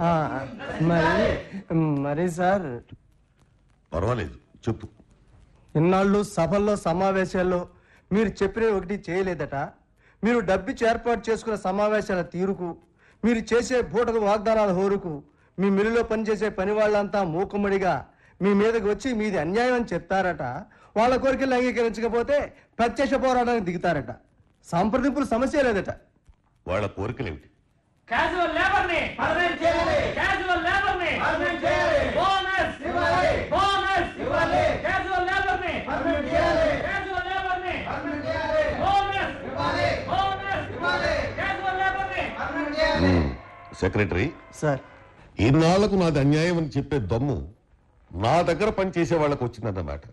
ఆ, మరి మరి సార్ పర్వాలేదు చెప్పు ఇన్నాళ్ళు సభల్లో సమావేశాల్లో మీరు చెప్పిన ఒకటి చేయలేదట మీరు డబ్బిచ్చి ఏర్పాటు చేసుకున్న సమావేశాల తీరుకు మీరు చేసే పూటకు వాగ్దానాల హోరుకు మీ మిల్లులో పనిచేసే పని వాళ్ళంతా మూకుమ్మడిగా మీ మీదకి వచ్చి మీది అన్యాయం అని చెప్తారట వాళ్ళ కోరికలు అంగీకరించకపోతే ప్రత్యక్ష పోరాటానికి దిగుతారట సంప్రదింపులు సమస్య లేదట వాళ్ళ కోరికలేమిటి క్యాజువల్ లేబర్ ని పర్మనెంట్ చేయాలి క్యాజువల్ లేబర్ ని పర్మనెంట్ చేయాలి బోనస్ ఇవ్వాలి బోనస్ ఇవ్వాలి క్యాజువల్ లేబర్ ని పర్మనెంట్ చేయాలి క్యాజువల్ లేబర్ ని పర్మనెంట్ చేయాలి బోనస్ ఇవ్వాలి బోనస్ ఇవ్వాలి క్యాజువల్ లేబర్ ని పర్మనెంట్ చేయాలి సెక్రటరీ సార్ ఇన్నాళ్లకు నాది అన్యాయం అని చెప్పే దమ్ము నా దగ్గర పనిచేసే వాళ్ళకు వచ్చిందన్నమాట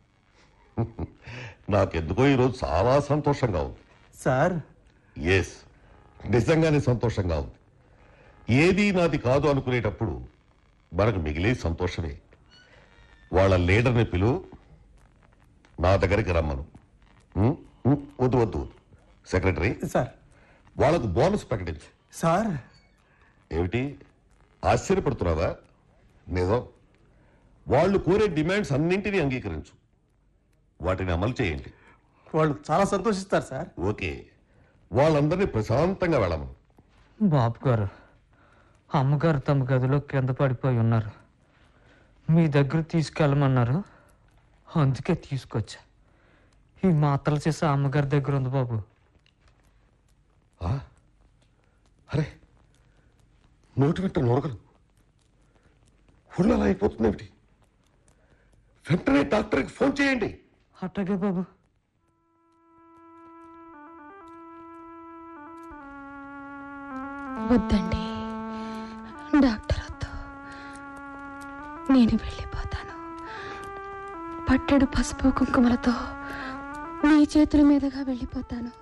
నాకెందుకో ఈరోజు చాలా సంతోషంగా ఉంది సార్ ఎస్ నిజంగానే సంతోషంగా ఉంది ఏది నాది కాదు అనుకునేటప్పుడు మనకు మిగిలే సంతోషమే వాళ్ళ లీడర్ని పిలువు నా దగ్గరికి రమ్మను ఉం? ఉం? వద్దు వద్దు వద్దు సెక్రటరీ సార్ వాళ్ళకు బోనస్ ప్రకటించు సార్ ఏమిటి ఆశ్చర్యపడుతున్నావా నిజం వాళ్ళు కోరే డిమాండ్స్ అన్నింటినీ అంగీకరించు వాటిని అమలు చేయండి వాళ్ళు చాలా సంతోషిస్తారు సార్ ఓకే వాళ్ళందరినీ ప్రశాంతంగా వెళ్ళమను బాబు గారు అమ్మగారు తమ గదిలో కింద పడిపోయి ఉన్నారు మీ దగ్గర తీసుకెళ్ళమన్నారు అందుకే తీసుకొచ్చా ఈ మాత్రలు చేసే అమ్మగారి దగ్గర ఉంది బాబు ఆ? అరే నోటి వెంట నొరగలు ఫుల్ అలా అయిపోతుంది ఏమిటి వెంటనే డాక్టర్కి ఫోన్ చేయండి అట్టగే బాబు వద్దండి డాక్టర్ వద్దు నేను వెళ్ళిపోతాను పట్టెడు పసుపు కుంకుమలతో మీ చేతుల మీదుగా వెళ్ళిపోతాను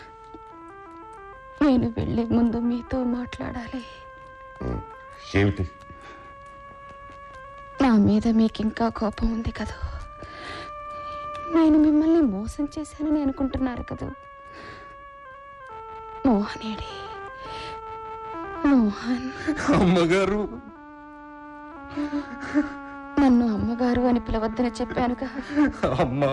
నేను వెళ్ళే ముందు మీతో మాట్లాడాలి ఏమిటి నా మీద మీకు ఇంకా కోపం ఉంది కదా నేను మిమ్మల్ని మోసం చేశానని అనుకుంటున్నారు కదా మోహనేడి మోహన్ అమ్మగారు నన్ను అమ్మగారు అని పిలవద్దని చెప్పానుగా అమ్మా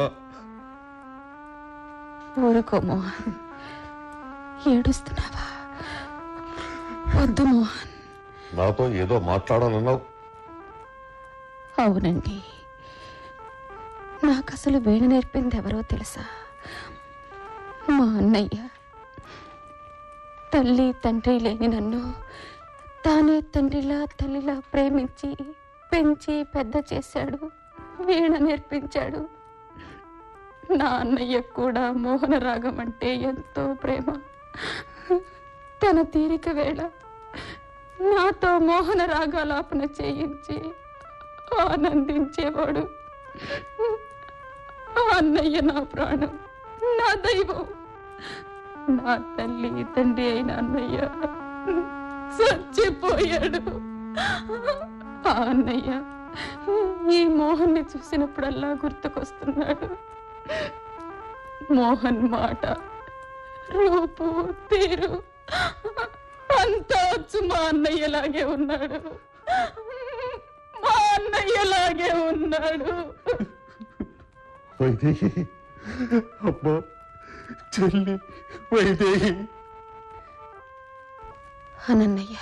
ఊరుకో మోహన్ ఏడుస్తున్నావా వద్దు మోహన్ నాతో ఏదో మాట్లాడాలన్నావు అవునండి నాకు అసలు వీణ నేర్పింది ఎవరో తెలుసా మా అన్నయ్య తల్లి తండ్రి లేని నన్ను తానే తండ్రిలా తల్లిలా ప్రేమించి పెంచి పెద్ద చేశాడు వీణ నేర్పించాడు నా అన్నయ్య కూడా మోహన రాగం అంటే ఎంతో ప్రేమ తన తీరిక వేళ నాతో మోహన రాగాలాపన చేయించి ఆనందించేవాడు ఆ అన్నయ్య నా ప్రాణం నా దైవం నా తల్లి తండ్రి అయిన అన్నయ్య చచ్చిపోయాడు ఆ అన్నయ్య ఈ మోహన్ని చూసినప్పుడల్లా గుర్తుకొస్తున్నాడు మోహన్ మాట రూపు తీరు అంతా వచ్చు మా అన్నయ్యలాగే ఉన్నాడు మా అన్నయ్యలాగే ఉన్నాడు వైదేహి అమ్మా చెల్లి వైదేహి అనన్నయ్య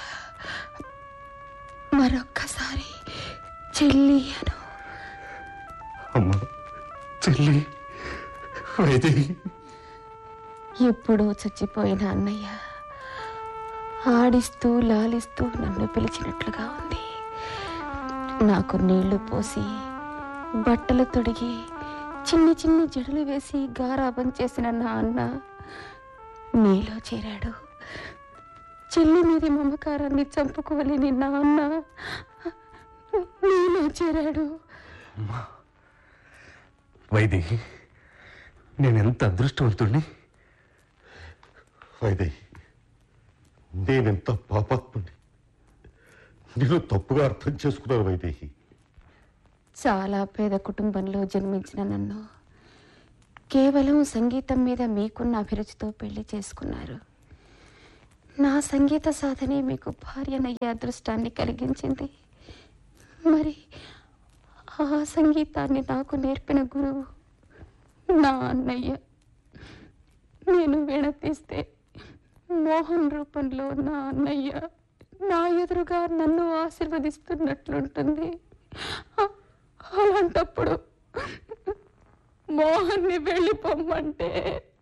మరొక్కసారి చెల్లి అను అమ్మా చెల్లి వైదేహి ఎప్పుడో చచ్చిపోయిన అన్నయ్య ఆడిస్తూ లాలిస్తూ నన్ను పిలిచినట్లుగా ఉంది నాకు నీళ్లు పోసి బట్టలు తొడిగి చిన్ని చిన్ని జడలు వేసి గారాబం చేసిన నా అన్న నీలో చేరాడు చెల్లి మీది మమకారాన్ని చంపుకోలేని నా అన్న నీలో చేరాడు వైదేహి నేనెంత అదృష్టవంతుణ్ణి వైదేహి నేనెంత పాపాత్ముడి నేను తప్పుగా అర్థం చేసుకున్నాను వైదేహి చాలా పేద కుటుంబంలో జన్మించిన నన్ను కేవలం సంగీతం మీద మీకున్న అభిరుచితో పెళ్లి చేసుకున్నారు నా సంగీత సాధనే మీకు భార్యనయ్యే అదృష్టాన్ని కలిగించింది మరి ఆ సంగీతాన్ని నాకు నేర్పిన గురువు నా అన్నయ్య నేను వినతీస్తే మోహన్ రూపంలో నా అన్నయ్య నా ఎదురుగా నన్ను ఆశీర్వదిస్తున్నట్లుంటుంది అ- అలాంటప్పుడు మోహన్ని వెళ్ళిపోమ్మంటే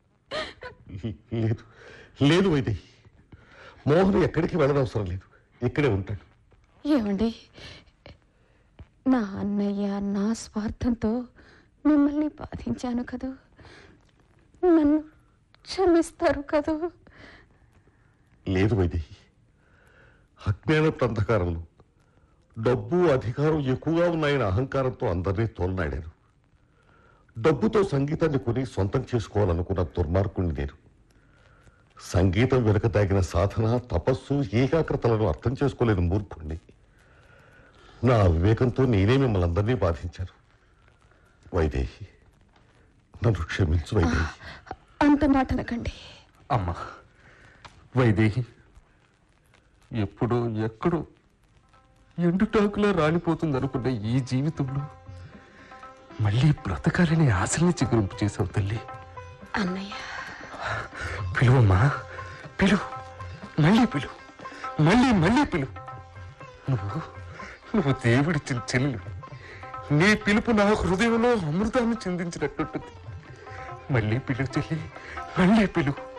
లేదు లేదు వైదేహి మోహన్ ఎక్కడికి వెళ్ళనవసరం లేదు ఇక్కడే ఉంటాడు ఏమండి నా అన్నయ్య నా స్వార్థంతో మిమ్మల్ని బాధించాను కదూ నన్ను క్షమిస్తారు కదూ లేదు వైదేహి అజ్ఞాన అంధకారంలో డబ్బు అధికారం ఎక్కువగా ఉన్నాయని అహంకారంతో అందరినీ తోలనాడాను డబ్బుతో సంగీతాన్ని కొని సొంతం చేసుకోవాలనుకున్న దుర్మార్గుణ్ణి నేను సంగీతం వెనుక తాగిన సాధన తపస్సు ఏకాగ్రతలను అర్థం చేసుకోలేని మూర్ఖుణ్ణి నా వివేకంతో నేనే మిమ్మల్ని అందరినీ బాధించాను వైదేహి నన్ను క్షమించు వైదేహి అంత మాట అనకండి అమ్మా వైదేహి ఎప్పుడో ఎక్కడో ఎండుటాకులా రాలిపోతుంది అనుకున్న ఈ జీవితంలో మళ్ళీ బ్రతకాలని ఆశల్ని చిగురింపు చేసావు తల్లి అన్నయ్య పిలువమ్మా పిలువు మళ్ళీ పిలువు మళ్ళీ మళ్ళీ పిలువు నువ్వు నువ్వు దేవుడిచ్చిన చెల్లెలు నీ పిలుపు నా హృదయంలో అమృతాన్ని చిందించినట్టుంటుంది మళ్ళీ పిలువు చెల్లి మళ్ళీ పిలువు